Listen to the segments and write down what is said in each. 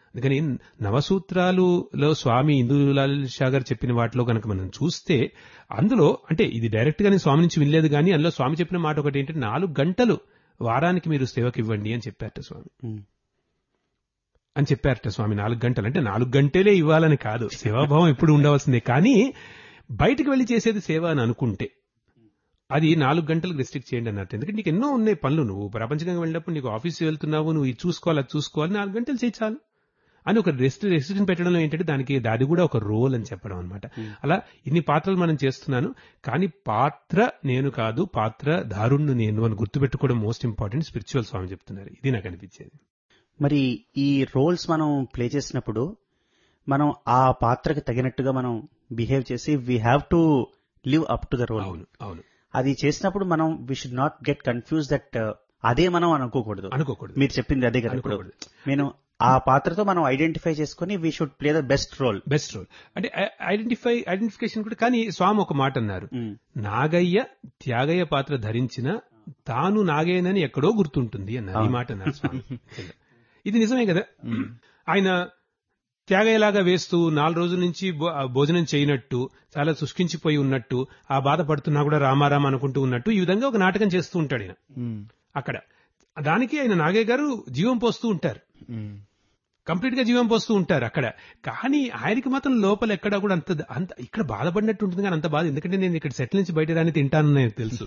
అందుకని నవసూత్రాలులో స్వామి ఇందులాల్ షా గారు చెప్పిన వాటిలో కనుక మనం చూస్తే అందులో అంటే ఇది డైరెక్ట్ గా నేను స్వామి నుంచి వినలేదు కానీ అందులో స్వామి చెప్పిన మాట ఒకటి ఏంటంటే నాలుగు గంటలు వారానికి మీరు సేవకి ఇవ్వండి అని చెప్పారట స్వామి ఉమ్. అని చెప్పారట స్వామి నాలుగు గంటలు అంటే నాలుగు గంటలే ఇవ్వాలని కాదు సేవాభావం ఎప్పుడు ఉండవలసిందే కానీ బయటకు వెళ్లి చేసేది సేవ అని అనుకుంటే అది నాలుగు గంటలకు రెస్ట్రిక్ట్ చేయండి అన్నట్టు ఎందుకంటే నీకు ఎన్నో ఉన్నాయి పనులు నువ్వు ప్రపంచంగా వెళ్ళినప్పుడు నీకు ఆఫీస్ వెళ్తున్నావు నువ్వు ఇది చూసుకోవాలి అది చూసుకోవాలి నాలుగు గంటలు చేయి చాలు అని ఒక రెస్ట్ రెస్ట్రిక్షన్ పెట్టడంలో ఏంటంటే దానికి అది కూడా ఒక రోల్ అని చెప్పడం అనమాట అలా ఇన్ని పాత్రలు మనం చేస్తున్నాను కానీ పాత్ర నేను కాదు పాత్ర దారుణ్ణు నేను అని గుర్తుపెట్టుకోవడం మోస్ట్ ఇంపార్టెంట్ స్పిరిచువల్ స్వామి చెప్తున్నారు ఇది నాకు అనిపించేది మరి ఈ రోల్స్ మనం ప్లే చేసినప్పుడు మనం ఆ పాత్రకి తగినట్టుగా మనం బిహేవ్ చేసి we have to live up to the role అవును అవును అది చేసినప్పుడు మనం we should not get confuse that అదే మనం అనుకోకూడదు అనుకోకూడదు మీరు చెప్పింది అదే కదా ఇప్పుడు అనుకోకూడదు. నేను ఆ పాత్రతో మనం ఐడెంటిఫై చేసుకుని we should play the best role best role అంటే ఐడెంటిఫై ఐడెంటిఫికేషన్ కూడా కానీ స్వామి ఒక మాట అన్నారు నాగయ్య త్యాగయ్య పాత్ర ధరించిన తాను నాగయ్యనని ఎక్కడో గుర్తుంటుంది అన్నారు ఈ మాట అన్నారు స్వామి ఇది నిజమే కదా ఆయన త్యాగయ్యలాగా వేస్తూ నాలుగు రోజుల నుంచి భో- ఆ భోజనం చేయనట్టు చాలా శుష్కించిపోయి ఉన్నట్టు ఆ బాధపడుతున్నా కూడా రామారామ అనుకుంటూ ఉన్నట్టు ఈ విధంగా ఒక నాటకం చేస్తూ ఉంటాడు ఆయన అక్కడ దానికి ఆయన నాగయ్య గారు జీవం పోస్తూ ఉంటారు కంప్లీట్ గా జీవం పోస్తూ ఉంటారు అక్కడ కానీ ఆయనకి మాత్రం లోపల ఎక్కడ కూడా అంత అంత ఇక్కడ బాధపడినట్టు ఉంటుంది కానీ అంత బాధ ఎందుకంటే నేను ఇక్కడ సెటిల్ నుంచి బయట రాని తింటానని నాకు తెలుసు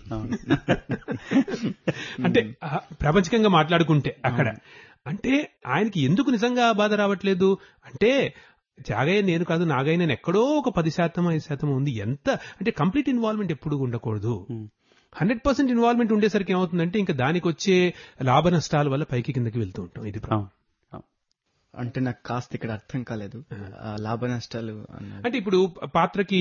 అంటే ఆ, ప్రపంచకంగా మాట్లాడుకుంటే అక్కడ అంటే ఆయనకి ఎందుకు నిజంగా ఆ బాధ రావట్లేదు అంటే త్యాగయ్య నేను కాదు నాగయ్య నేను ఎక్కడో ఒక పది శాతం ఐదు శాతం ఉంది ఎంత అంటే కంప్లీట్ ఇన్వాల్వ్మెంట్ ఎప్పుడు ఉండకూడదు హండ్రెడ్ పర్సెంట్ ఇన్వాల్వ్మెంట్ ఉండేసరికి ఏమవుతుందంటే ఇంకా దానికి వచ్చే లాభ నష్టాల వల్ల పైకి కిందకి వెళ్తూ ఉంటాం ఇది ప్రాబ్లం. అంటే నాకు కాస్త ఇక్కడ అర్థం కాలేదు ఆ లాభ నష్టాలు అన్నారు అంటే ఇప్పుడు పాత్రకి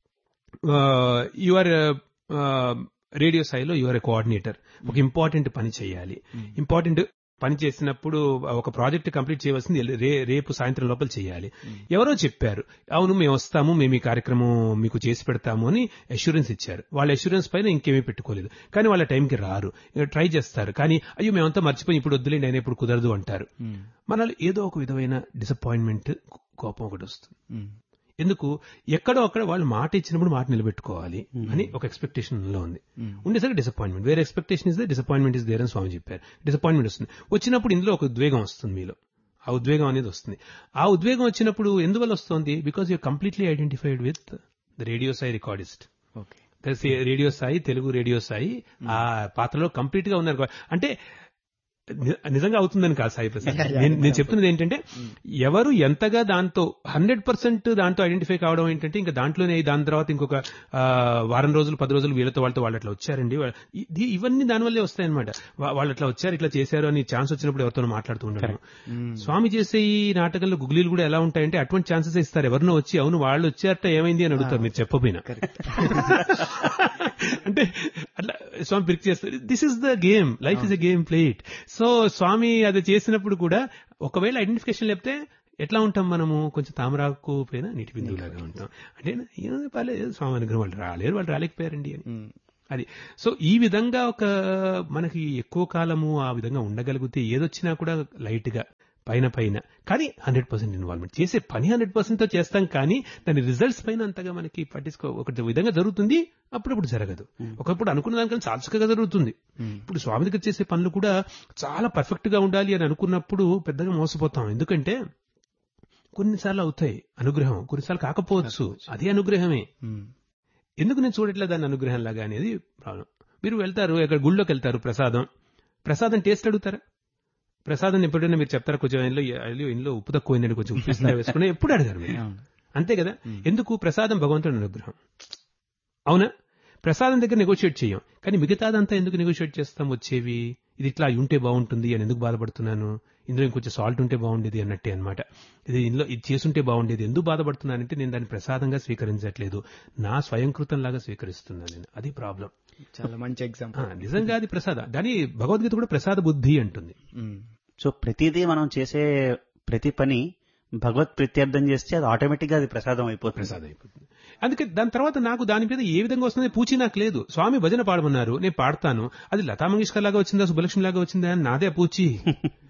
యువర్ రేడియో స్థాయిలో యువర్ కోఆర్డినేటర్ ఒక ఇంపార్టెంట్ పని చేయాలి ఇంపార్టెంట్ పని చేసినప్పుడు ఒక ప్రాజెక్ట్ కంప్లీట్ చేయవలసింది రే- రేపు సాయంత్రం లోపల చేయాలి ఎవరో చెప్పారు అవును మేము వస్తాము మేము ఈ కార్యక్రమం మీకు చేసి పెడతాము అని అష్యూరెన్స్ ఇచ్చారు వాళ్ళ అష్యూరెన్స్ పైన ఇంకేమీ పెట్టుకోలేదు కానీ వాళ్ళ టైంకి రారు ట్రై చేస్తారు కానీ అయ్యో మేమంతా మర్చిపోయి ఇప్పుడు వద్దులేండి ఆయన ఇప్పుడు కుదరదు అంటారు మనలో ఏదో ఒక విధమైన డిసప్పాయింట్మెంట్ కోపం ఒకటి వస్తుంది ఎందుకు ఎక్కడో అక్కడ వాళ్ళు మాట ఇచ్చినప్పుడు మాట నిలబెట్టుకోవాలి అని ఒక ఎక్స్పెక్టేషన్ లో ఉంది ఉండేసరికి డిసప్పాయింట్మెంట్ వేరే expectation is the disappointment is there అని స్వామి చెప్పారు డిసప్పాయింట్మెంట్ వస్తుంది వచ్చినప్పుడు ఇందులో ఒక ఉద్వేగం వస్తుంది మీలో ఆ ఉద్వేగం అనేది వస్తుంది ఆ ఉద్వేగం వచ్చినప్పుడు ఎందువల్ల వస్తుంది because you completely identified with the radio Sai recordist okay radio Sai Telugu radio Sai ఆ పాత్రలో కంప్లీట్ గా ఉన్నారు కాబట్టి- అంటే ని- నిజంగా అవుతుందని కాదు సాయి ప్రసాద్ నేను నేను చెప్తున్నది ఏంటంటే ఎవరు ఎంతగా దాంతో హండ్రెడ్ పర్సెంట్ దాంతో ఐడెంటిఫై కావడం ఏంటంటే ఇంకా దాంట్లోనే దాని తర్వాత ఇంకొక ఆ, వారం రోజులు పది రోజులు వీళ్ళతో వాళ్ళతో వాళ్ళు అట్లా వచ్చారండి వా- ఇది- ఇవన్నీ దానివల్లే వస్తాయన్నమాట వా- వాళ్ళు అట్లా వచ్చారు ఇట్లా చేశారు అని ఛాన్స్ వచ్చినప్పుడు ఎవరితో మాట్లాడుతూ ఉండడం స్వామి చేసే ఈ నాటకంలో గుగ్లీలు కూడా ఎలా ఉంటాయంటే అటువంటి ఛాన్సెస్ ఇస్తారు ఎవరినో వచ్చి అవును వాళ్ళు వచ్చారట ఏమైంది అని అడుగుతారు మీరు చెప్పపోయినా అంటే అట్లా స్వామి పిక్ చేస్తారు this is the game life is a game plate so Swami అది చేసినప్పుడు కూడా ఒకవేళ ఐడెంటిఫికేషన్ లేకపోతే ఎట్లా ఉంటాం మనము కొంచెం తామరాకు పైన నీటి బిందువులాగా ఉంటాం అంటే ఏం పర్లేదు స్వామి అనుగ్రహం వాళ్ళు రాలేరు వాళ్ళు రాలేకపోయారండి అని అది సో ఈ విధంగా ఒక మనకి ఎక్కువ కాలము ఆ విధంగా ఉండగలిగితే ఏదొచ్చినా కూడా లైట్ గా పైన పైన కానీ హండ్రెడ్ పర్సెంట్ ఇన్వాల్వ్మెంట్ చేసే పని హండ్రెడ్ పర్సెంట్ తో చేస్తాం కానీ దాని రిజల్ట్స్ పైన అంతగా మనకి పట్టించుకో ఒక విధంగా జరుగుతుంది అప్పుడప్పుడు జరగదు ఒకప్పుడు అనుకున్న దానికన్నా చాలా చక్కగా జరుగుతుంది ఇప్పుడు స్వామి దగ్గర చేసే పనులు కూడా చాలా పర్ఫెక్ట్ గా ఉండాలి అని అనుకున్నప్పుడు పెద్దగా మోసపోతాం ఎందుకంటే కొన్నిసార్లు అవుతాయి అనుగ్రహం కొన్నిసార్లు కాకపోవచ్చు అది అనుగ్రహమే ఎందుకు నేను చూడట్లే దాన్ని అనుగ్రహం లాగా అనేది ప్రాబ్లం మీరు వెళ్తారు ఎక్కడ గుళ్ళోకి వెళ్తారు ప్రసాదం ప్రసాదం టేస్ట్ అడుగుతారా ప్రసాదం ఎప్పుడైనా మీరు చెప్తారా కొంచెం ఇంట్లో అయ్యో ఇంట్లో ఉప్పు తక్కువైందని కొంచెం ఉప్పు ఇస్తా వేసుకుని ఎప్పుడు అడగారు మీరు అంతే కదా ఎందుకు ప్రసాదం భగవంతుడి అనుగ్రహం అవునా ప్రసాదం దగ్గర నెగోషియేట్ చేయం కానీ మిగతాదంతా ఎందుకు నెగోషియేట్ చేస్తాం వచ్చేవి ఇది ఇట్లా ఉంటే బాగుంటుంది అని ఎందుకు బాధపడుతున్నాను ఇందులో ఇంకొంచెం సాల్ట్ ఉంటే బాగుండేది అన్నట్టే అన్నమాట ఇది ఇందులో ఇది చేసుంటే బాగుండేది ఎందుకు బాధపడుతున్నానంటే నేను దాన్ని ప్రసాదంగా స్వీకరించట్లేదు నా స్వయంకృతం లాగా స్వీకరిస్తున్నాను నేను అది ప్రాబ్లం చాలా మంచి ఎగ్జాంపుల్ నిజంగా అది ప్రసాద దాని భగవద్గీత కూడా ప్రసాద బుద్ధి అంటుంది సో ప్రతిదీ మనం చేసే ప్రతి పని భగవత్ ప్రత్యర్థం చేస్తే అది ఆటోమేటిక్ గా అది ప్రసాదం అయిపోతుంది ప్రసాదం అయిపోతుంది అందుకే దాని తర్వాత నాకు దాని మీద ఏ విధంగా వస్తుంది పూచి నాకు లేదు స్వామి భజన పాడమన్నారు నేను పాడతాను అది లతా మంగేష్కర్ లాగా వచ్చిందా సుబ్బలక్ష్మి లాగా వచ్చిందా అని నాదే పూచి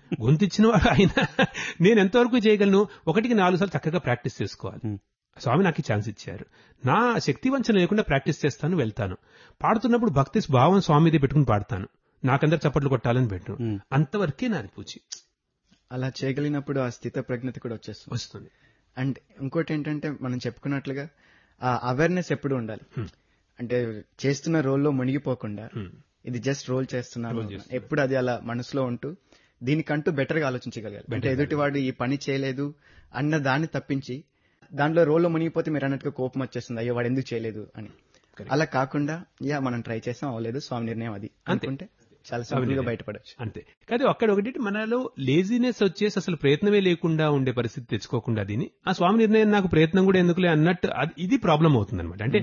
గొంతిచ్చిన వాడు ఆయన నేను ఎంతవరకు చేయగలను ఒకటికి నాలుగు సార్లు చక్కగా ప్రాక్టీస్ చేసుకోవాలి Hmm. స్వామి నాకు ఈ ఛాన్స్ ఇచ్చారు నా శక్తి వంచన లేకుండా ప్రాక్టీస్ చేస్తాను వెళ్తాను పాడుతున్నప్పుడు భక్తి భావం స్వామిది పెట్టుకుని పాడతాను నాకందరు చప్పట్లు కొట్టాలని పెట్టు Hmm. అంతవరకే నాది పూచి అలా చేయగలిగినప్పుడు ఆ స్థిత ప్రజ్ఞత కూడా వచ్చేస్తుంది వస్తుంది అండ్ ఇంకోటి ఏంటంటే మనం చెప్పుకున్నట్లుగా ఆ అవేర్నెస్ ఎప్పుడు ఉండాలి Hmm. అంటే చేస్తున్న రోల్లో మునిగిపోకుండా Hmm. ఇది జస్ట్ రోల్ చేస్తున్నాను Roll చేస్తున్నా. ఎప్పుడు అది అలా మనసులో ఉంటూ దీనికంటూ బెటర్ గా ఆలోచించగలగాలి అంటే Better గా. ఎదుటివాడు ఈ పని చేయలేదు అన్న దాన్ని తప్పించి దాంట్లో రోల్లో మునిగిపోతే మీరు అన్నట్టుగా కోపం వచ్చేస్తుంది అయ్యో వాడు ఎందుకు చేయలేదు అని Correct. అలా కాకుండా యా మనం ట్రై చేసాం అవ్వలేదు స్వామి నిర్ణయం అది అనుకుంటే చాలా సింపుల్ గా బయటపడచ్చు అంతే కాదు అక్కడ ఒకటి మనలో లేజినెస్ వచ్చేసి అసలు ప్రయత్నమే లేకుండా ఉండే పరిస్థితి తెచ్చుకోకుండా దీని ఆ స్వామి నిర్ణయం నాకు ప్రయత్నం కూడా ఎందుకులే అన్నట్టు అది- ఇది ప్రాబ్లం అవుతుంది అనమాట అంటే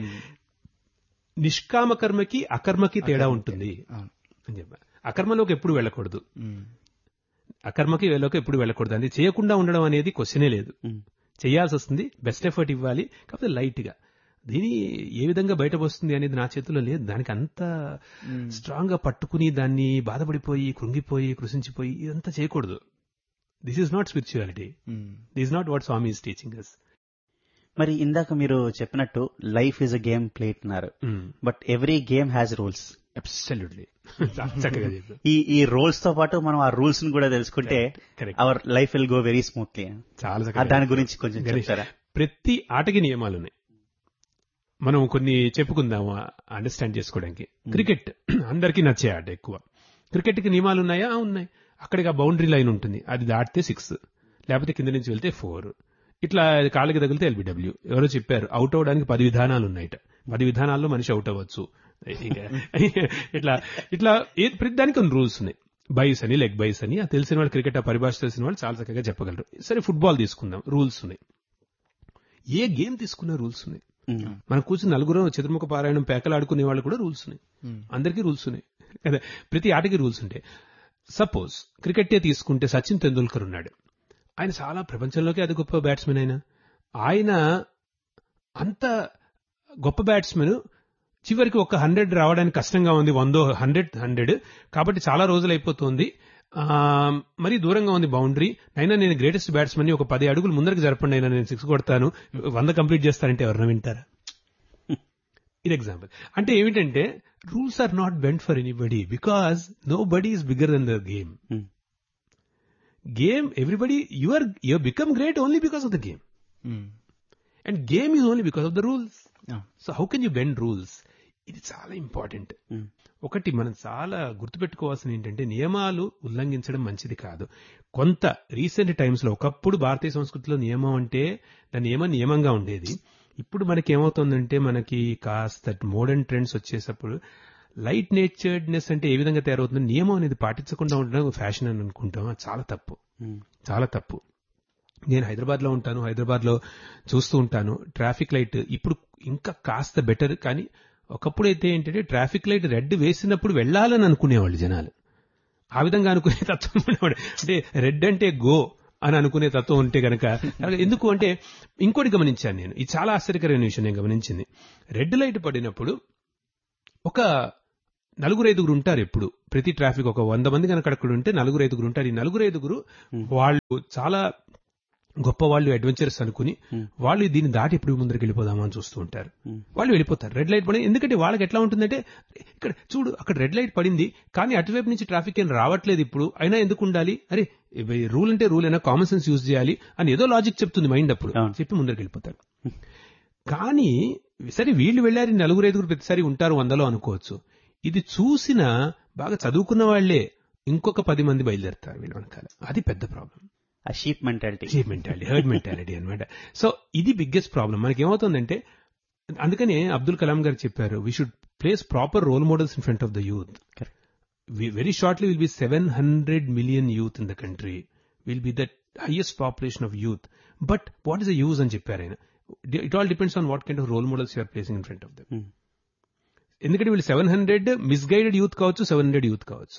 నిష్కామ కర్మకి అకర్మకి తేడా ఉంటుంది అవును. అని చెప్పా అకర్మలోకి ఎప్పుడు వెళ్ళకూడదు మ్మ్. అకర్మకి వెళ్ళలోకి ఎప్పుడు వెళ్ళకూడదు అది చేయకుండా ఉండడం అనేది క్వశ్చనే లేదు ఉమ్. చేయాల్సి వస్తుంది బెస్ట్ ఎఫర్ట్ ఇవ్వాలి కాకపోతే లైట్ గా దీని ఏ విధంగా బయటకు వస్తుంది అనేది నా చేతిలో లేదు దానికి అంత మ్మ్. స్ట్రాంగ్ గా పట్టుకుని దాన్ని బాధపడిపోయి కృంగిపోయి కృషించిపోయి ఇదంతా చేయకూడదు this is not spirituality hmm. This not what Swami is teaching us మరి ఇందాక మీరు చెప్పినట్టు life is a game play అన్నారు but every game has rules absolutely చక్కగా చెప్పారు ఈ ఈ రోల్స్ తో పాటు మనం ఆ రూల్స్ ని కూడా తెలుసుకుంటే Correct. Our life will go very smoothly చాలా ఆ చక్కగా దాని గురించి కొంచెం గణేష్, చెప్తారా ప్రతి ఆటకి నియమాలు ఉన్నాయి మనం కొన్ని చెప్పుకుందాము అండర్స్టాండ్ చేసుకోవడానికి క్రికెట్ అందరికీ నచ్చే ఆట ఎక్కువ క్రికెట్ కి నియమాలు ఉన్నాయా ఆ, ఉన్నాయి అక్కడికి ఆ బౌండరీ లైన్ ఉంటుంది అది దాటితే సిక్స్ లేకపోతే కింద నుంచి వెళ్తే ఫోర్ ఇట్లా కాళ్ళకి తగిలితే ఎల్బిడబ్ల్యూ ఎవరో చెప్పారు అవుట్ అవడానికి పది విధానాలు ఉన్నాయట పది విధానాల్లో మనిషి అవుట్ అవ్వచ్చు ఇక ఇట్లా ఇట్లా ఏ ప్రతి దానికి కొన్ని రూల్స్ ఉన్నాయి బైస్ అని లెగ్ బైస్ అని ఆ తెలిసిన వాళ్ళు క్రికెట్ ఆ పరిభాష తెలిసిన వాళ్ళు చాలా చక్కగా చెప్పగలరు సరే ఫుట్బాల్ తీసుకుందాం రూల్స్ ఉన్నాయి ఏ గేమ్ తీసుకున్న రూల్స్ ఉన్నాయి ఉమ్. మనం కూర్చుని నలుగురు చతుర్ముఖ పారాయణం పేకలాడుకునే వాళ్ళు కూడా రూల్స్ ఉన్నాయి మ్మ్. అందరికీ రూల్స్ ఉన్నాయి కదా ప్రతి ఆటకి రూల్స్ ఉంటాయి సపోజ్ క్రికెటే తీసుకుంటే సచిన్ తెందూల్కర్ ఉన్నాడు ఆయన చాలా ప్రపంచంలోకి అది గొప్ప బ్యాట్స్మెన్ ఆయన ఆయన అంత గొప్ప బ్యాట్స్మెన్ చివరికి ఒక హండ్రెడ్ రావడానికి కష్టంగా ఉంది వందో హండ్రెడ్ హండ్రెడ్ కాబట్టి చాలా రోజులు అయిపోతుంది ఆ, మరీ దూరంగా ఉంది బౌండరీ అయినా నేను గ్రేటెస్ట్ బ్యాట్స్మెన్ ఒక పది అడుగులు ముందరికి జరపండి అయినా నేను సిక్స్ కొడతాను వంద కంప్లీట్ చేస్తానంటే ఎవరన్నా వింటారా ఇది ఎగ్జాంపుల్ అంటే ఏమిటంటే rules are not bent for anybody because nobody is bigger than the game Hmm. Game everybody you are you become great only because of the game hmm. And game is only because of the rules ah. So how can you bend rules ఇది చాలా important ఉమ్. ఒకటి మనం చాలా గుర్తుపెట్టుకోవాల్సిన ఏంటంటే నియమాలు ఉల్లంఘించడం మంచిది కాదు కొంత రీసెంట్ టైమ్స్ లో ఒకప్పుడు భారతీయ సంస్కృతిలో నియమం అంటే దాని నియమం నియమంగా ఉండేది ఇప్పుడు మనకి ఏమవుతుందంటే మనకి కాస్త మోడర్న్ ట్రెండ్స్ వచ్చేటప్పుడు లైట్ నేచర్డ్నెస్ అంటే ఏ విధంగా తయారవుతుంది నియమం అనేది పాటించకుండా ఉండడం ఫ్యాషన్ అని అనుకుంటాం అది చాలా తప్పు ఉమ్. చాలా తప్పు నేను హైదరాబాద్ లో ఉంటాను హైదరాబాద్ లో చూస్తూ ఉంటాను ట్రాఫిక్ లైట్ ఇప్పుడు ఇంకా కాస్త బెటర్ కానీ ఒకప్పుడు అయితే ఏంటంటే ట్రాఫిక్ లైట్ రెడ్ వేసినప్పుడు వెళ్ళాలని అనుకునేవాళ్ళు జనాలు ఆ విధంగా అనుకునే తత్వం ఉండేవాడు అంటే రెడ్ అంటే గో అని అనుకునే తత్వం ఉంటే గనక ఎందుకు అంటే ఇంకోటి గమనించాను నేను ఇది చాలా ఆశ్చర్యకరమైన విషయం నేను గమనించింది రెడ్ లైట్ పడినప్పుడు ఒక నలుగురు ఐదుగురు ఉంటారు ఎప్పుడు ప్రతి ట్రాఫిక్ ఒక వంద మంది కనుక అక్కడ ఉంటే నలుగురు ఐదుగురు ఉంటారు ఈ నలుగురు ఐదుగురు వాళ్ళు చాలా గొప్ప వాళ్ళు అడ్వెంచర్స్ అనుకుని వాళ్ళు దీన్ని దాటి ఎప్పుడు ముందరికి వెళ్ళిపోదామా అని చూస్తూ ఉంటారు వాళ్ళు వెళ్ళిపోతారు రెడ్ లైట్ పడి ఎందుకంటే వాళ్ళకి ఎట్లా ఉంటుందంటే ఇక్కడ చూడు అక్కడ రెడ్ లైట్ పడింది కానీ అటువైపు నుంచి ట్రాఫిక్ ఏం రావట్లేదు ఇప్పుడు అయినా ఎందుకు ఉండాలి అరే రూల్ అంటే రూల్ అయినా కామన్ సెన్స్ యూజ్ చేయాలి అని ఏదో లాజిక్ చెప్తుంది మైండ్ అప్పుడు అవును. చెప్పి ముందరికి వెళ్ళిపోతారు కానీ సరే వీళ్ళు వెళ్ళారు ఈ నలుగురు ఐదుగురు ప్రతిసారి ఉంటారు వందలో అనుకోవచ్చు ఇది చూసిన బాగా చదువుకున్న వాళ్లే ఇంకొక పది మంది బయలుదేరుతారు వీళ్ళ వెనకాల అది పెద్ద ప్రాబ్లం ఆ sheep mentality shape mentality herd mentality అనమాట సో ఇది బిగ్గెస్ట్ ప్రాబ్లం మనకి ఏమవుతుందంటే అందుకనే అబ్దుల్ కలాం గారు చెప్పారు we should place proper role models in front of the youth Correct. Very shortly will be seven hundred million youth in the country will be the highest population of youth but what is the use అని చెప్పారు ఆయన it all depends on what kind of role models you're placing in front of them ఎందుకంటే వీళ్ళు seven hundred misguided youth కావచ్చు seven hundred youth కావచ్చు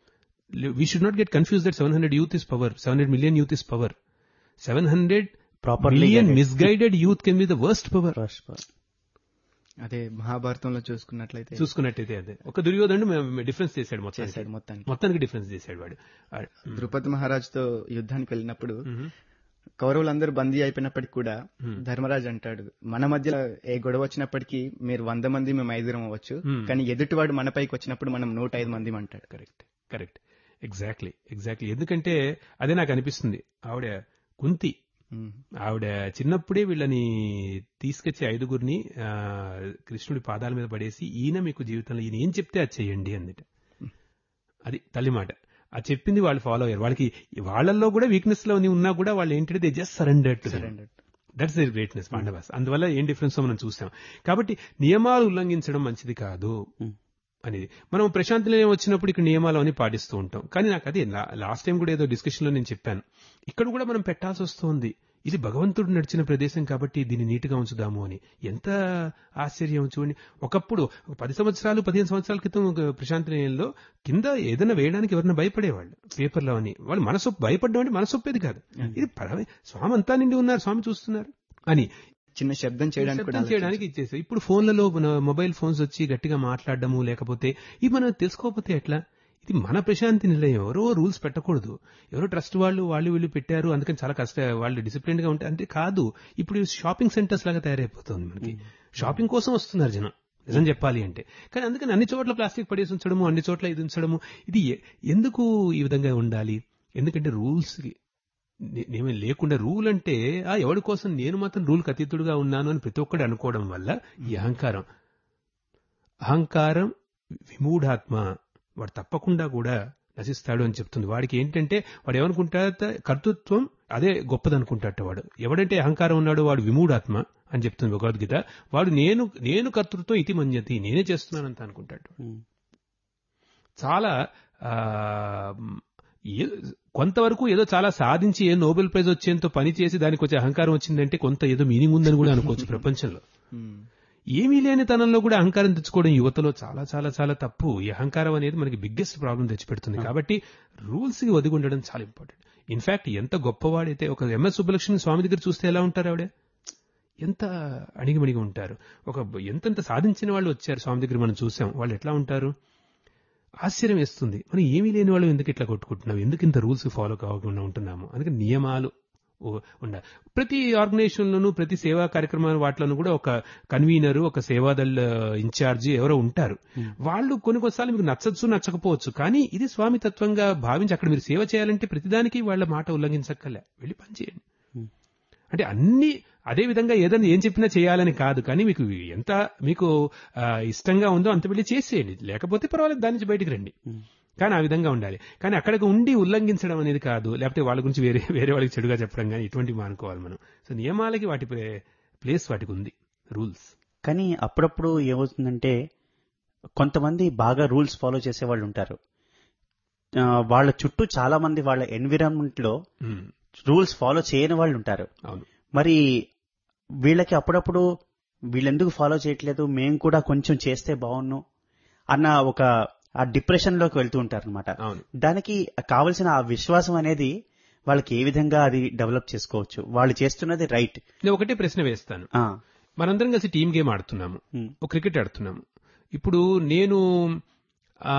we should not get confuse that seven hundred youth is power seven hundred million youth is power seven hundred Properly million guided. Misguided youth can be the worst power అదే మహాభారతంలో చూసుకున్నట్లయితే చూసుకున్నట్టయితే అదే ఒక దుర్యోధనుడు difference చేశాడు మొత్తం చేశాడు మొత్తానికి మొత్తానికి డిఫరెన్స్ చేశాడు వాడు ఆ, ద్రుపది మహారాజుతో యుద్ధానికి వెళ్ళినప్పుడు మ్మ్. కౌరవులందరూ బందీ అయిపోయినప్పటికీ కూడా Hmm. ధర్మరాజు అంటాడు మన మధ్య ఏ గొడవ వచ్చినప్పటికీ మీరు వంద మంది మేము ఐదుగురం అవ్వచ్చు Hmm. కానీ ఎదుటివాడు మన పైకి వచ్చినప్పుడు మనం నూట ఐదు మంది అంటాడు కరెక్ట్ కరెక్ట్ ఎగ్జాక్ట్లీ ఎగ్జాక్ట్లీ ఎందుకంటే అదే నాకు అనిపిస్తుంది ఆవిడ కుంతి Hmm. ఆవిడ చిన్నప్పుడే వీళ్ళని తీసుకొచ్చి ఐదుగురిని ఆ, కృష్ణుడి పాదాల మీద పడేసి ఈయన మీకు జీవితంలో ఈయన ఏం చెప్తే అది చేయండి అందుట అది తల్లి మాట ఆ చెప్పింది వాళ్ళు ఫాలో అయ్యారు వాళ్ళకి వాళ్ళల్లో కూడా వీక్నెస్ లో ఉన్నా కూడా వాళ్ళు ఏంటంటే they just surrender to Surrendered. That's the greatness Pandavas అందువల్ల ఏం డిఫరెన్స్ మనం చూసాం కాబట్టి నియమాలు ఉల్లంఘించడం మంచిది కాదు Hmm. అనేది మనం ప్రశాంతి నిలయం వచ్చినప్పుడు ఇక్కడ నియమాలు అని పాటిస్తూ ఉంటాం కానీ నాకు అదే లాస్ట్ టైం కూడా ఏదో డిస్కషన్ లో నేను చెప్పాను ఇక్కడ కూడా మనం పెట్టాల్సి వస్తుంది ఇది భగవంతుడు నడిచిన ప్రదేశం కాబట్టి దీన్ని నీట్గా ఉంచుదాము అని ఎంత ఆశ్చర్యం చూడండి ఒకప్పుడు ఒక పది సంవత్సరాలు పదిహేను సంవత్సరాల క్రితం ఒక ప్రశాంతి నిలయంలో కింద ఏదైనా వేయడానికి ఎవరైనా భయపడేవాళ్ళు పేపర్లో అని వాళ్ళు మనసు భయపడడం అంటే మనసు ఒప్పేది కాదు ఇది పరమే స్వామి అంతా నిండి ఉన్నారు స్వామి చూస్తున్నారు అని చిన్న శబ్దం చేయడానికి కూడా శబ్దం చేయడానికి ఇచ్చేసారు ఇప్పుడు ఫోన్లలో మన మొబైల్ ఫోన్స్ వచ్చి గట్టిగా మాట్లాడడము లేకపోతే ఇవి మనం తెలుసుకోకపోతే ఎట్లా ఇది మన ప్రశాంతి నిలయం ఎవరో రూల్స్ పెట్టకూడదు ఎవరో ట్రస్ట్ వాళ్ళు వాళ్ళు వీళ్ళు పెట్టారు అందుకని చాలా కష్ట వాళ్ళు డిసిప్లిన్ గా ఉంటారు అంటే కాదు ఇప్పుడు షాపింగ్ సెంటర్స్ లాగా తయారైపోతుంది మనకి షాపింగ్ కోసం వస్తున్నారు జనం నిజం చెప్పాలి అంటే కానీ అందుకని అన్ని చోట్ల ప్లాస్టిక్ పడేసి ఉంచడము అన్ని చోట్ల ఇది ఉంచడము ఇది ఎ- ఎందుకు ఈ విధంగా ఉండాలి ఎందుకంటే రూల్స్ ఏమీ లేకుండా రూల్ అంటే ఆ ఎవడి కోసం నేను మాత్రం రూల్కి అతీతుడుగా ఉన్నాను అని ప్రతి ఒక్కడు అనుకోవడం వల్ల ఈ అహంకారం అహంకారం విమూఢాత్మ వాడు తప్పకుండా కూడా నశిస్తాడు అని చెప్తుంది వాడికి ఏంటంటే వాడు ఏమనుకుంటా కర్తృత్వం అదే గొప్పదనుకుంటాట వాడు ఎవడంటే అహంకారం ఉన్నాడో వాడు విమూఢాత్మ అని చెప్తుంది భగవద్గీత వాడు నేను నేను కర్తృత్వం ఇతి మన్యతి నేనే చేస్తున్నానంత అనుకుంటాడు ఉమ్. చాలా ఆ, ఏ- కొంతవరకు ఏదో చాలా సాధించి ఏ నోబెల్ ప్రైజ్ వచ్చేంత పని చేసి దానికి వచ్చే అహంకారం వచ్చిందంటే కొంత ఏదో మీనింగ్ ఉందని కూడా అనుకోవచ్చు ప్రపంచంలో Hmm. ఏమీ లేని తనంలో కూడా అహంకారం తెచ్చుకోవడం యువతలో చాలా చాలా చాలా తప్పు ఈ అహంకారం అనేది మనకి బిగ్గెస్ట్ ప్రాబ్లం తెచ్చిపెడుతుంది కాబట్టి రూల్స్ కి ఒదిగి ఉండడం చాలా ఇంపార్టెంట్ ఇన్ఫాక్ట్ ఎంత గొప్పవాడైతే ఒక ఎంఎస్ సుబ్బలక్ష్మి స్వామి దగ్గర చూస్తే ఎలా ఉంటారు ఆవిడ ఎంత అణిగిమణిగి ఉంటారు ఒక ఎంతెంత సాధించిన వాళ్ళు వచ్చారు స్వామి దగ్గర మనం చూసాం వాళ్ళు ఎట్లా ఉంటారు ఆశ్చర్యం వేస్తుంది మనం ఏమీ లేని వాళ్ళు ఎందుకు ఇట్లా కొట్టుకుంటున్నాం ఎందుకు ఇంత రూల్స్ ఫాలో కాకుండా ఉంటున్నాము అందుకని నియమాలు ఓ- ఉండాలి ప్రతి ఆర్గనైజేషన్లోనూ ప్రతి సేవా కార్యక్రమాల వాటిలోనూ కూడా ఒక కన్వీనర్ ఒక సేవాదళ ఇన్ఛార్జి ఎవరో ఉంటారు వాళ్ళు కొన్ని కొన్నిసార్లు మీకు నచ్చచ్చు నచ్చకపోవచ్చు కానీ ఇది స్వామి తత్వంగా భావించి అక్కడ మీరు సేవ చేయాలంటే ప్రతిదానికి వాళ్ళ మాట ఉల్లంఘించక్కర్లే వెళ్ళి పనిచేయండి Hmm. అంటే అన్ని అదే విధంగా ఏదైనా ఏం చెప్పినా చేయాలని కాదు కానీ మీకు ఎంత మీకు ఆ, ఇష్టంగా ఉందో అంత వెళ్ళి చేసేయండి లేకపోతే పర్వాలేదు దాని నుంచి బయటికి రండి Hmm. కానీ ఆ విధంగా ఉండాలి కానీ అక్కడికి ఉండి ఉల్లంఘించడం అనేది కాదు లేకపోతే వాళ్ళ గురించి వేరే వేరే వాళ్ళకి చెడుగా చెప్పడం కానీ ఇటువంటివి మానుకోవాలి మనం సో నియమాలకి వాటి ప్లే- ప్లేస్ వాటికి ఉంది రూల్స్ కానీ అప్పుడప్పుడు ఏమవుతుందంటే కొంతమంది బాగా రూల్స్ ఫాలో చేసే వాళ్ళు ఉంటారు ఆ, వాళ్ళ చుట్టూ చాలా మంది వాళ్ళ ఎన్విరాన్మెంట్ లో రూల్స్ ఫాలో చేయని వాళ్ళు ఉంటారు అవును మరి వీళ్ళకి అప్పుడప్పుడు వీళ్ళెందుకు ఫాలో చేయట్లేదు మేము కూడా కొంచెం చేస్తే బాగున్ను అన్న ఒక ఆ డిప్రెషన్ లోకి వెళ్తూ ఉంటారు అనమాట అవును దానికి కావలసిన ఆ విశ్వాసం అనేది వాళ్ళకి ఏ విధంగా అది డెవలప్ చేసుకోవచ్చు వాళ్ళు చేస్తున్నది రైట్ నేను ఒకటే ప్రశ్న వేస్తాను మనందరం కలిసి టీం గేమ్ ఆడుతున్నాము ఒక క్రికెట్ ఆడుతున్నాము ఇప్పుడు నేను ఆ,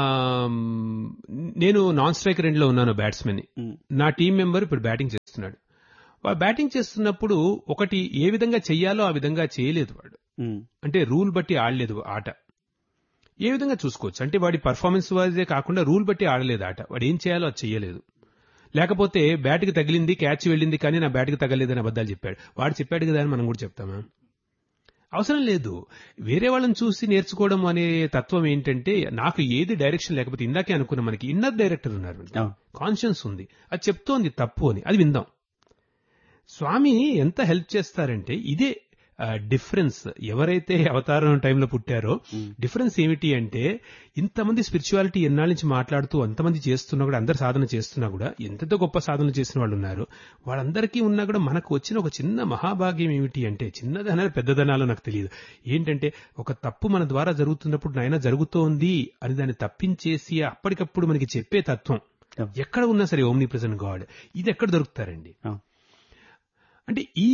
నేను నాన్ స్ట్రైకర్ ఎండ్ లో ఉన్నాను బ్యాట్స్మెన్ నా టీం మెంబర్ ఇప్పుడు బ్యాటింగ్ చేస్తున్నాడు వాడు బ్యాటింగ్ చేస్తున్నప్పుడు ఒకటి ఏ విధంగా చెయ్యాలో ఆ విధంగా చేయలేదు వాడు అంటే రూల్ బట్టి ఆడలేదు ఆట ఏ విధంగా చూసుకోవచ్చు అంటే వాడి పర్ఫార్మెన్స్ వాజే కాకుండా రూల్ బట్టి ఆడలేదు ఆట వాడు ఏం చేయాలో అది చెయ్యలేదు లేకపోతే బ్యాట్కి తగిలింది క్యాచ్ వెళ్ళింది కానీ నా బ్యాట్కి తగలేదని అబద్ధాలు చెప్పాడు వాడు చెప్పాడు కదా అని మనం కూడా చెప్తామా అవసరం లేదు వేరే వాళ్ళని చూసి నేర్చుకోవడం అనే తత్వం ఏంటంటే నాకు ఏది డైరెక్షన్ లేకపోతే ఇందాకే అనుకున్న మనకి ఇన్నర్ డైరెక్టర్ ఉన్నారు అవును. కాన్షియన్స్ ఉంది అది చెప్తోంది తప్పు అని అది విందాం స్వామి ఎంత హెల్ప్ చేస్తారంటే ఇదే డిఫరెన్స్ ఎవరైతే అవతారం టైంలో పుట్టారో డిఫరెన్స్ ఏమిటి అంటే ఇంతమంది స్పిరిచువాలిటీ ఎన్నాళ్ళ నుంచి మాట్లాడుతూ అంతమంది చేస్తున్నా కూడా అందరు సాధన చేస్తున్నా కూడా ఎంతెంత గొప్ప సాధనలు చేసిన వాళ్ళు ఉన్నారు వాళ్ళందరికీ ఉన్నా కూడా మనకు వచ్చిన ఒక చిన్న మహాభాగ్యం ఏమిటి అంటే చిన్నదనాలు పెద్దదనాలు నాకు తెలియదు ఏంటంటే ఒక తప్పు మన ద్వారా జరుగుతున్నప్పుడు నాయన జరుగుతోంది అని దాన్ని తప్పించేసి అప్పటికప్పుడు మనకి చెప్పే తత్వం ఎక్కడ ఉన్నా సరే ఓమ్ని ప్రజెంట్ గాడ్ ఇది ఎక్కడ దొరుకుతారండి అంటే ఈ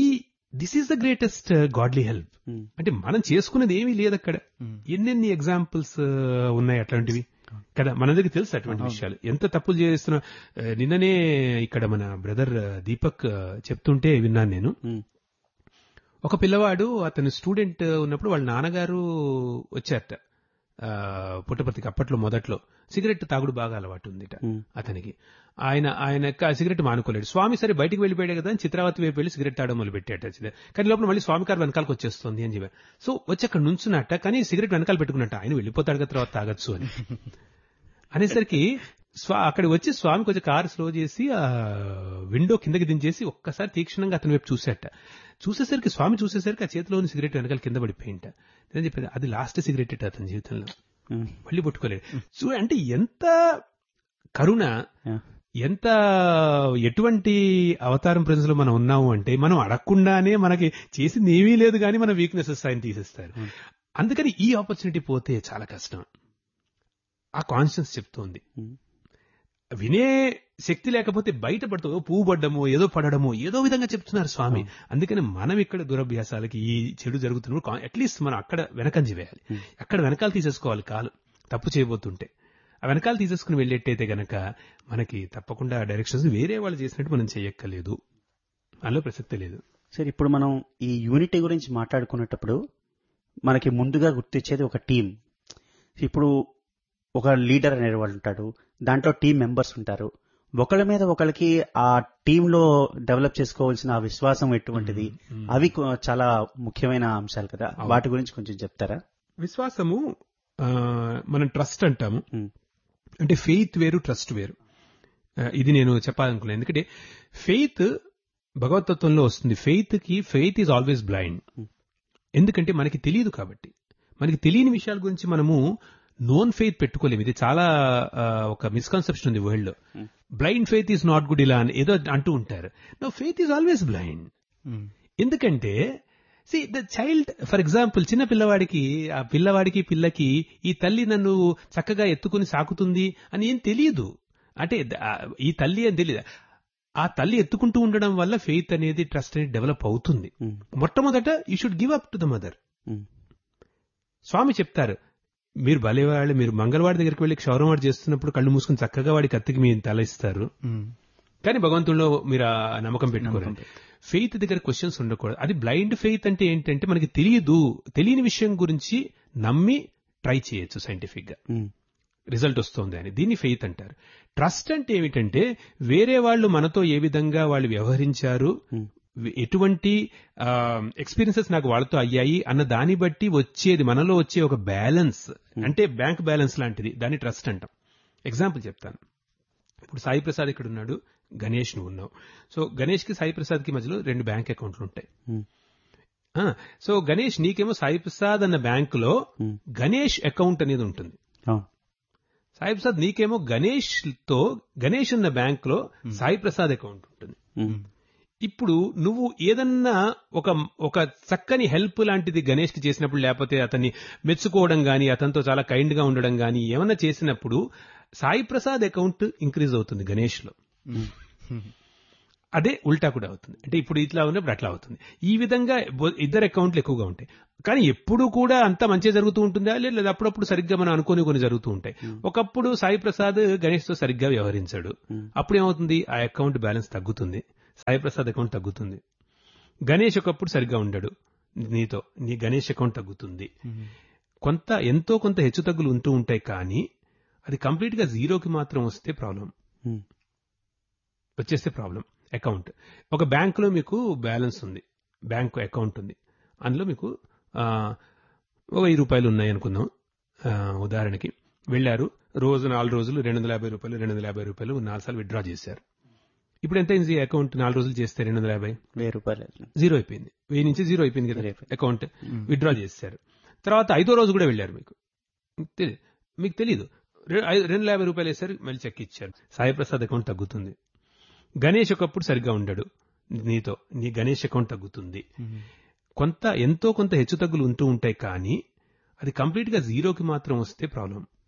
this is the greatest godly help Hmm. అంటే మనం చేసుకున్నది ఏమీ లేదు అక్కడ ఎన్నెన్ని ఎగ్జాంపుల్స్ ఉన్నాయి అట్లాంటివి కదా మన దగ్గర తెలుసు అటువంటి విషయాలు ఎంత తప్పులు చేస్తున్నా ఆ, నిన్ననే ఇక్కడ మన బ్రదర్ దీపక్ ఆ, చెప్తుంటే విన్నాను నేను ఉమ్, ఒక పిల్లవాడు అతను స్టూడెంట్ ఉన్నప్పుడు వాళ్ళ నాన్నగారు వచ్చారట ఆ, పుట్టపర్తికి అప్పట్లో మొదట్లో సిగరెట్ తాగుడు బాగా అలవాటు ఉందిట ఉమ్, అతనికి ఆయన ఆయన ఆ సిగరెట్ మానుకోలేడు స్వామి సరే బయటికి వెళ్ళిపోయాడు కదా అని చిత్రావతి వైపు వెళ్ళి సిగరెట్ తాగడం మొదలు పెట్టాట కానీ లోపల మళ్ళీ స్వామి కారు వెనకాలకు వచ్చేస్తుంది అని చెప్పారు సో వచ్చి అక్కడ నుంచున్నట్ట కానీ సిగరెట్ వెనకాల పెట్టుకున్నట్ట ఆయన వెళ్ళిపోతాడు కదా తర్వాత తాగొచ్చు అని అనేసరికి స్వా అక్కడికి వచ్చి స్వామి కొంచెం కారు స్లో చేసి ఆ విండో కిందకి దించేసి ఒక్కసారి తీక్షణంగా అతని వైపు చూసేట చూసేసరికి స్వామి చూసేసరికి ఆ చేతిలోని సిగరెట్ వెనకాల కింద పడిపోయింట నేను చెప్పేది అది లాస్ట్ సిగరెట్ ఇట అతని జీవితంలో ఉమ్, మళ్ళీ పట్టుకోలేదు చూ అంటే ఎంత కరుణ yeah. ఎంత ఎటువంటి అవతారం ప్రజలు మనం ఉన్నాము అంటే మనం అడగకుండానే మనకి చేసింది ఏమీ లేదు కానీ మన వీక్నెసెస్ ఆయన తీసేస్తారు అందుకని ఈ ఆపర్చునిటీ పోతే చాలా కష్టం ఆ కాన్షియన్స్ చెప్తోంది ఉమ్, వినే శక్తి లేకపోతే బయటపడుతూ పువ్వు పడ్డమో ఏదో పడడమో ఏదో విధంగా చెప్తున్నారు స్వామి అందుకని మనం ఇక్కడ దురభ్యాసాలకి ఈ చెడు జరుగుతున్నప్పుడు అట్లీస్ట్ మనం అక్కడ వెనకంజి వేయాలి అక్కడ వెనకాల తీసేసుకోవాలి కాలు తప్పు చేయబోతుంటే ఆ వెనకాల తీసేసుకుని వెళ్ళేట్టయితే గనక మనకి తప్పకుండా డైరెక్షన్స్ వేరే వాళ్ళు చేసినట్టు మనం చేయక్కర్లేదు అందులో ప్రసక్తి లేదు సరే ఇప్పుడు మనం ఈ యూనిటీ గురించి మాట్లాడుకునేటప్పుడు మనకి ముందుగా గుర్తొచ్చేది ఒక టీం ఇప్పుడు ఒక లీడర్ అనేవాడు ఉంటాడు దాంట్లో టీం మెంబర్స్ ఉంటారు ఒకళ్ళ మీద ఒకళ్ళకి ఆ టీంలో డెవలప్ చేసుకోవాల్సిన ఆ విశ్వాసం ఎటువంటిది అవి కొ- చాలా ముఖ్యమైన అంశాలు కదా వాటి గురించి కొంచెం చెప్తారా విశ్వాసము ఆ, మనం ట్రస్ట్ అంటాము ఉమ్, అంటే ఫెయిత్ వేరు ట్రస్ట్ వేరు ఆ, ఇది నేను చెప్పాలనుకున్నాను ఎందుకంటే ఫెయిత్ భగవతత్వంలో వస్తుంది ఫెయిత్ కి ఫెయిత్ ఈజ్ ఆల్వేస్ బ్లైండ్ ఎందుకంటే మనకి తెలియదు కాబట్టి మనకి తెలియని విషయాల గురించి మనము నోన్ ఫెయిత్ పెట్టుకోలేము ఇది చాలా ఆ, ఒక మిస్కన్సెప్షన్ ఉంది వరల్డ్ లో blind faith is not good ఇలా అని ఏదో అంటూ ఉంటారు no faith is always blind ఎందుకంటే see the child for example చిన్న పిల్లవాడికి ఆ పిల్లవాడికి పిల్లకి ఈ తల్లి నన్ను చక్కగా ఎత్తుకుని సాకుతుంది అని ఏం తెలియదు అంటే ద- ఆ, ఈ తల్లి అని తెలియదు ఆ తల్లి ఎత్తుకుంటూ ఉండడం వల్ల ఫెయిత్ అనేది ట్రస్ట్ అనేది డెవలప్ అవుతుంది ఉమ్, మొట్టమొదట you should give up to the mother um, Swami చెప్తారు మీరు భలేవాళ్ళు మీరు మంగళవాడి దగ్గరికి వెళ్ళి క్షౌరవాడు చేస్తున్నప్పుడు కళ్ళు మూసుకుని చక్కగా వాడికి అత్తికి మీ తల ఇస్తారు కానీ భగవంతుల్లో మీరు ఆ నమ్మకం పెట్టుకోరు ఫెయిత్ దగ్గర క్వశ్చన్స్ ఉండకూడదు అది బ్లైండ్ ఫెయిత్ అంటే ఏంటంటే మనకి తెలియదు తెలియని విషయం గురించి నమ్మి ట్రై చేయొచ్చు సైంటిఫిక్ గా ఉమ్, రిజల్ట్ వస్తుంది అని దీన్ని ఫెయిత్ అంటారు ట్రస్ట్ అంటే ఏమిటంటే వేరే వాళ్ళు మనతో ఏ విధంగా వాళ్ళు వ్యవహరించారు Hmm. ఎటువంటి ఎక్స్పీరియన్సెస్ నాకు వాళ్ళతో అయ్యాయి అన్న దాన్ని బట్టి వచ్చేది మనలో వచ్చే ఒక బ్యాలెన్స్ అంటే బ్యాంక్ బ్యాలెన్స్ లాంటిది దాన్ని ట్రస్ట్ అంటాం ఎగ్జాంపుల్ చెప్తాను ఇప్పుడు సాయి ప్రసాద్ ఇక్కడ ఉన్నాడు గణేష్ నువ్వు ఉన్నావు సో గణేష్ కి సాయి ప్రసాద్ కి మధ్యలో రెండు బ్యాంక్ అకౌంట్లు ఉంటాయి ఉమ్, ఆ, సో గణేష్ నీకేమో సాయి ప్రసాద్ అన్న బ్యాంకులో ఉమ్, గణేష్ అకౌంట్ అనేది ఉంటుంది అవును సాయి ప్రసాద్ నీకేమో గణేష్ తో గణేష్ ఉన్న బ్యాంక్ లో సాయి ప్రసాద్ అకౌంట్ ఉంటుంది ఉమ్, ఇప్పుడు నువ్వు ఏదన్నా ఒక ఒక చక్కని హెల్ప్ లాంటిది గణేష్ కి చేసినప్పుడు లేకపోతే అతన్ని మెచ్చుకోవడం గాని అతనితో చాలా కైండ్ గా ఉండడం గాని ఏమన్నా చేసినప్పుడు సాయి ప్రసాద్ అకౌంట్ ఇంక్రీజ్ అవుతుంది గణేష్ లో అదే ఉల్టా కూడా అవుతుంది అంటే ఇప్పుడు ఇట్లా ఉన్నప్పుడు అట్లా అవుతుంది ఈ విధంగా బో- ఇద్దరు అకౌంట్లు ఎక్కువగా ఉంటాయి కానీ ఎప్పుడు కూడా అంత మంచిగా జరుగుతూ ఉంటుందా లేదా అప్పుడప్పుడు సరిగ్గా మనం అనుకోని కొన్ని జరుగుతూ ఉంటాయి ఒకప్పుడు సాయి ప్రసాద్ గణేష్ తో సరిగ్గా వ్యవహరించాడు అప్పుడు ఏమవుతుంది ఆ అకౌంట్ బ్యాలెన్స్ తగ్గుతుంది సాయి ప్రసాద్ అకౌంట్ తగ్గుతుంది గణేష్ ఒకప్పుడు సరిగ్గా ఉండడు నీతో నీ గణేష్ అకౌంట్ తగ్గుతుంది కొంత ఎంతో కొంత హెచ్చు తగ్గులు ఉంటూ ఉంటాయి కానీ అది కంప్లీట్ గా జీరోకి మాత్రం వస్తే ప్రాబ్లం ఉమ్, వచ్చేస్తే ప్రాబ్లం అకౌంట్ ఒక బ్యాంకులో మీకు బ్యాలెన్స్ ఉంది బ్యాంక్ అకౌంట్ ఉంది అందులో మీకు ఆ, ఓ వెయ్యి రూపాయలు ఉన్నాయి అనుకుందాం ఆ, ఉదాహరణకి వెళ్ళారు రోజు నాలుగు రోజులు రెండు వందల యాభై రూపాయలు రెండు వందల యాభై రూపాయలు నాలుగు సార్లు విత్డ్రా చేశారు ఇప్పుడు ఎంత అయింది అకౌంట్ నాలుగు రోజులు చేస్తే రెండు వందల యాభై వెయ్యి రూపాయలు జీరో అయిపోయింది వెయ్యి నుంచి జీరో అయిపోయింది కదా జీరో అయిపోయింది. అకౌంట్ విత్డ్రా చేశారు తర్వాత ఐదో రోజు కూడా వెళ్ళారు మీకు తెలి- మీకు తెలియదు రె- ఐ- రెండు వందల యాభై రూపాయలు వేశారు మళ్ళీ చెక్ ఇచ్చారు సాయి ప్రసాద్ అకౌంట్ తగ్గుతుంది గణేష్ ఒకప్పుడు సరిగ్గా ఉండడు నీతో నీ గణేష్ అకౌంట్ తగ్గుతుంది కొంత ఎంతో కొంత హెచ్చు తగ్గులు ఉంటూ ఉంటాయి కానీ అది కంప్లీట్ గా జీరోకి మాత్రం వస్తే ప్రాబ్లం